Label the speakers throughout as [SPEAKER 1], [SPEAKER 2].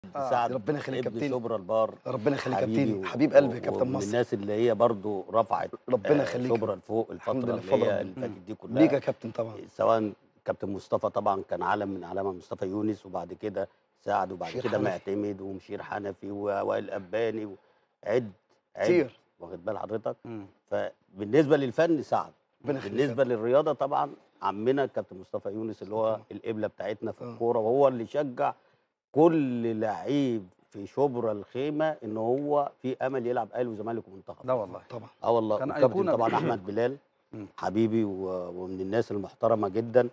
[SPEAKER 1] آه.
[SPEAKER 2] سعد
[SPEAKER 3] ربنا يخليك يا
[SPEAKER 2] ابن
[SPEAKER 3] كابتن.
[SPEAKER 2] شبرا البار
[SPEAKER 3] ربنا يخليك يا
[SPEAKER 2] حبيبي
[SPEAKER 3] كابتن
[SPEAKER 2] و-
[SPEAKER 3] حبيب قلبي يا
[SPEAKER 2] و-
[SPEAKER 3] كابتن
[SPEAKER 2] ومن
[SPEAKER 3] مصر
[SPEAKER 2] الناس اللي هي برضو رفعت
[SPEAKER 3] ربنا
[SPEAKER 2] آه،
[SPEAKER 3] يخليك
[SPEAKER 2] شبرا لفوق الفتره
[SPEAKER 3] الحمد لله
[SPEAKER 2] اللي
[SPEAKER 3] بفضل
[SPEAKER 2] هي
[SPEAKER 3] ربنا.
[SPEAKER 2] اللي فاتت دي كلها
[SPEAKER 3] ليك يا كابتن طبعا
[SPEAKER 2] سواء كابتن مصطفى طبعا كان علم من علامه مصطفى يونس وبعد كده سعد وبعد
[SPEAKER 3] مشير
[SPEAKER 2] كده
[SPEAKER 3] حنفي.
[SPEAKER 2] معتمد ومشير حنفي ووائل اباني وعد عد
[SPEAKER 3] كتير
[SPEAKER 2] واخد بال حضرتك
[SPEAKER 3] مم.
[SPEAKER 2] فبالنسبه للفن سعد
[SPEAKER 3] ربنا يخليك
[SPEAKER 2] بالنسبه للرياضه طبعا عمنا كابتن مصطفى يونس اللي هو القبله بتاعتنا في
[SPEAKER 3] آه.
[SPEAKER 2] الكوره وهو اللي شجع كل لعيب في شبرا الخيمه ان هو في امل يلعب اهلي وزمالك ومنتخب
[SPEAKER 1] لا والله
[SPEAKER 3] طبعا
[SPEAKER 2] اه والله
[SPEAKER 1] كان
[SPEAKER 2] وكابتن
[SPEAKER 1] أيقونة
[SPEAKER 2] طبعا
[SPEAKER 1] بالنسبة
[SPEAKER 2] احمد بلال
[SPEAKER 1] مم.
[SPEAKER 2] حبيبي و- ومن الناس المحترمه جدا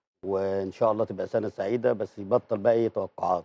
[SPEAKER 2] وان شاء الله تبقى سنه سعيده بس يبطل بقى ايه توقعات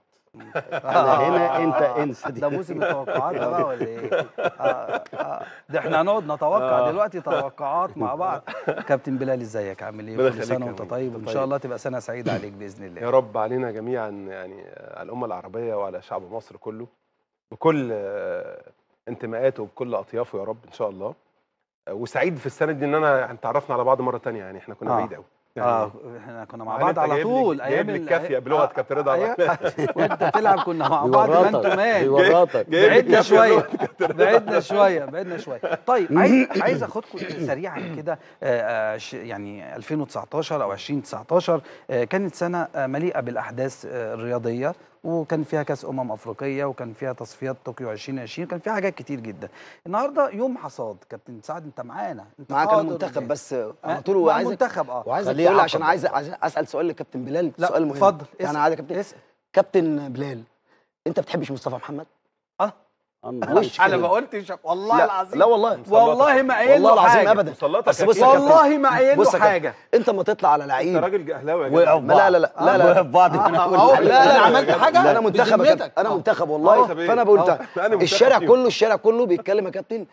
[SPEAKER 2] انا هنا انت انسى دي
[SPEAKER 1] ده موسم التوقعات ده بقى ولا ايه؟ آه آه ده احنا هنقعد نتوقع
[SPEAKER 4] آه.
[SPEAKER 1] دلوقتي توقعات مع بعض كابتن بلال ازيك عامل ايه؟
[SPEAKER 4] ربنا
[SPEAKER 1] كل
[SPEAKER 4] يخليك
[SPEAKER 1] سنه
[SPEAKER 4] يا
[SPEAKER 1] وانت
[SPEAKER 4] مين.
[SPEAKER 1] طيب
[SPEAKER 4] وأنت
[SPEAKER 1] وان شاء
[SPEAKER 4] طيب.
[SPEAKER 1] الله تبقى سنه سعيده عليك باذن
[SPEAKER 4] يا
[SPEAKER 1] الله
[SPEAKER 4] رب علينا جميعا يعني آه، على الامه العربيه وعلى شعب مصر كله بكل آه، انتماءاته وبكل اطيافه يا رب ان شاء الله آه، وسعيد في السنه دي ان انا يعني تعرفنا على بعض مره تانية يعني احنا كنا
[SPEAKER 1] آه.
[SPEAKER 4] بعيد قوي
[SPEAKER 1] اه احنا كنا مع
[SPEAKER 4] يعني
[SPEAKER 1] بعض
[SPEAKER 4] أنت
[SPEAKER 1] على
[SPEAKER 4] جايب لي-
[SPEAKER 1] طول
[SPEAKER 4] جايب لي
[SPEAKER 1] ال-
[SPEAKER 4] الكافية بلغة
[SPEAKER 1] آه،
[SPEAKER 4] كابتن رضا
[SPEAKER 1] أيوة. وانت تلعب كنا مع بعض مان تو
[SPEAKER 2] بيورطك
[SPEAKER 1] مان
[SPEAKER 2] بيورطك
[SPEAKER 4] جايب لي
[SPEAKER 1] بعدنا
[SPEAKER 4] الكافية
[SPEAKER 1] شويه بعدنا شويه بعدنا شويه طيب عايز عايز اخدكم سريعا كده آه، آه، ش- يعني 2019 او 2019 آه، كانت سنه آه، مليئه بالاحداث آه، الرياضيه وكان فيها كاس امم افريقيه وكان فيها تصفيات طوكيو 2020 كان فيها حاجات كتير جدا النهارده يوم حصاد كابتن سعد انت معانا انت
[SPEAKER 3] معاك انا
[SPEAKER 1] حاضر
[SPEAKER 3] منتخب
[SPEAKER 1] وجاي.
[SPEAKER 3] بس
[SPEAKER 1] آه،
[SPEAKER 3] على طول
[SPEAKER 1] مع
[SPEAKER 3] وعايزك
[SPEAKER 1] منتخب اه
[SPEAKER 3] وعايزك
[SPEAKER 2] خليه
[SPEAKER 3] تقول لي
[SPEAKER 2] يعقب
[SPEAKER 3] عشان
[SPEAKER 2] بقى.
[SPEAKER 3] عايز عايز اسال سؤال لكابتن بلال
[SPEAKER 1] لا
[SPEAKER 3] سؤال مهم
[SPEAKER 1] اتفضل
[SPEAKER 3] يعني
[SPEAKER 1] اسأل.
[SPEAKER 3] عايز يا كابتن
[SPEAKER 1] اسال
[SPEAKER 3] كابتن بلال انت بتحبش مصطفى محمد
[SPEAKER 1] اه
[SPEAKER 2] النهارده
[SPEAKER 3] وش
[SPEAKER 1] انا
[SPEAKER 3] كده.
[SPEAKER 1] ما قلتش والله
[SPEAKER 3] لا
[SPEAKER 1] العظيم
[SPEAKER 3] لا والله
[SPEAKER 1] والله ما قايل
[SPEAKER 3] والله
[SPEAKER 1] له
[SPEAKER 3] العظيم
[SPEAKER 1] حاجه
[SPEAKER 3] ابدا
[SPEAKER 4] مسلطك
[SPEAKER 3] بس
[SPEAKER 4] يا
[SPEAKER 3] بص يا
[SPEAKER 4] كابتن.
[SPEAKER 3] كابتن
[SPEAKER 1] والله ما قايل
[SPEAKER 3] بص
[SPEAKER 1] له
[SPEAKER 3] يا كابتن.
[SPEAKER 1] حاجه
[SPEAKER 3] انت لما تطلع على
[SPEAKER 4] انت
[SPEAKER 3] لعيب
[SPEAKER 4] راجل جهلاوي يا
[SPEAKER 2] وقعوا
[SPEAKER 4] جدع.
[SPEAKER 2] في
[SPEAKER 3] لا لا لا لا لا
[SPEAKER 2] وقعوا في بعض
[SPEAKER 1] آه،
[SPEAKER 2] من
[SPEAKER 1] آه،
[SPEAKER 2] أول
[SPEAKER 1] أهو.
[SPEAKER 2] الحلقة.
[SPEAKER 3] لا
[SPEAKER 1] أنا
[SPEAKER 3] لا
[SPEAKER 1] عملت حاجة؟
[SPEAKER 3] انا منتخب يا
[SPEAKER 1] بذمتك.
[SPEAKER 3] كابتن انا
[SPEAKER 1] أهو.
[SPEAKER 3] منتخب
[SPEAKER 4] أهو.
[SPEAKER 3] والله فانا بقول
[SPEAKER 4] أهو.
[SPEAKER 3] ده
[SPEAKER 4] أنا منتخب
[SPEAKER 3] الشارع
[SPEAKER 4] فيهم.
[SPEAKER 3] كله الشارع كله بيتكلم يا كابتن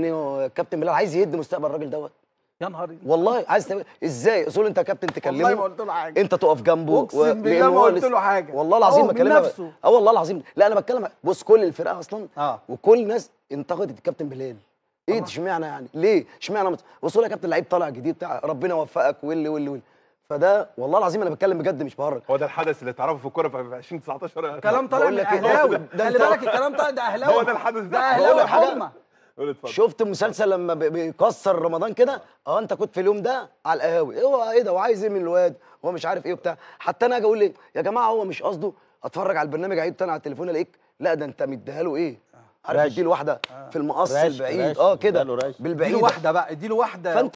[SPEAKER 3] ان كابتن بلال عايز يهد مستقبل الراجل دوت
[SPEAKER 1] يا نهار
[SPEAKER 3] والله عايز تعمل ازاي اصول انت يا كابتن
[SPEAKER 1] والله ما
[SPEAKER 3] تكلمه
[SPEAKER 1] قلت له حاجه
[SPEAKER 3] انت تقف جنبه
[SPEAKER 1] اقسم
[SPEAKER 3] و-
[SPEAKER 1] بالله
[SPEAKER 3] لأن
[SPEAKER 1] ما
[SPEAKER 3] هو
[SPEAKER 1] قلت
[SPEAKER 3] لسه-
[SPEAKER 1] له حاجه
[SPEAKER 3] والله العظيم
[SPEAKER 1] هو من
[SPEAKER 3] بكلمك
[SPEAKER 1] نفسه.
[SPEAKER 3] اه والله العظيم لا انا بتكلم بص كل الفرقه اصلا
[SPEAKER 1] اه
[SPEAKER 3] وكل الناس انتقدت الكابتن بلال ايه
[SPEAKER 1] طبعا.
[SPEAKER 3] ده اشمعنى يعني ليه اشمعنى مت- وصول يا كابتن لعيب طالع جديد بتاع ربنا يوفقك واللي واللي واللي فده والله العظيم انا بتكلم بجد مش بهرج
[SPEAKER 4] هو ده الحدث اللي تعرفه في الكوره في 2019
[SPEAKER 1] كلام طالع
[SPEAKER 3] بقول
[SPEAKER 1] من
[SPEAKER 3] لك إيه،
[SPEAKER 1] اهلاوي
[SPEAKER 3] ده
[SPEAKER 1] خلي
[SPEAKER 3] أنت-
[SPEAKER 1] بالك الكلام طالع ده اهلاوي
[SPEAKER 4] هو ده الحدث ده.
[SPEAKER 1] ده
[SPEAKER 4] بقول
[SPEAKER 1] اهلاوي
[SPEAKER 3] لك حاجة.
[SPEAKER 1] حمى
[SPEAKER 4] قول اتفضل
[SPEAKER 3] شفت مسلسل لما بي- بيكسر رمضان كده اه انت كنت في اليوم ده على القهاوي هو ايه ده وعايز ايه من الواد هو مش عارف ايه وبتاع حتى انا اجي اقول ايه يا جماعه هو مش قصده اتفرج على البرنامج عيد تاني على التليفون الاقيك لا ده انت مديها له ايه عارف
[SPEAKER 2] رش.
[SPEAKER 3] اديله واحده في المقص
[SPEAKER 2] رش-
[SPEAKER 3] البعيد
[SPEAKER 2] رش.
[SPEAKER 3] اه كده
[SPEAKER 2] اداله رش.
[SPEAKER 3] بالبعيد
[SPEAKER 1] اديله واحده بقى اديله واحده
[SPEAKER 3] فانت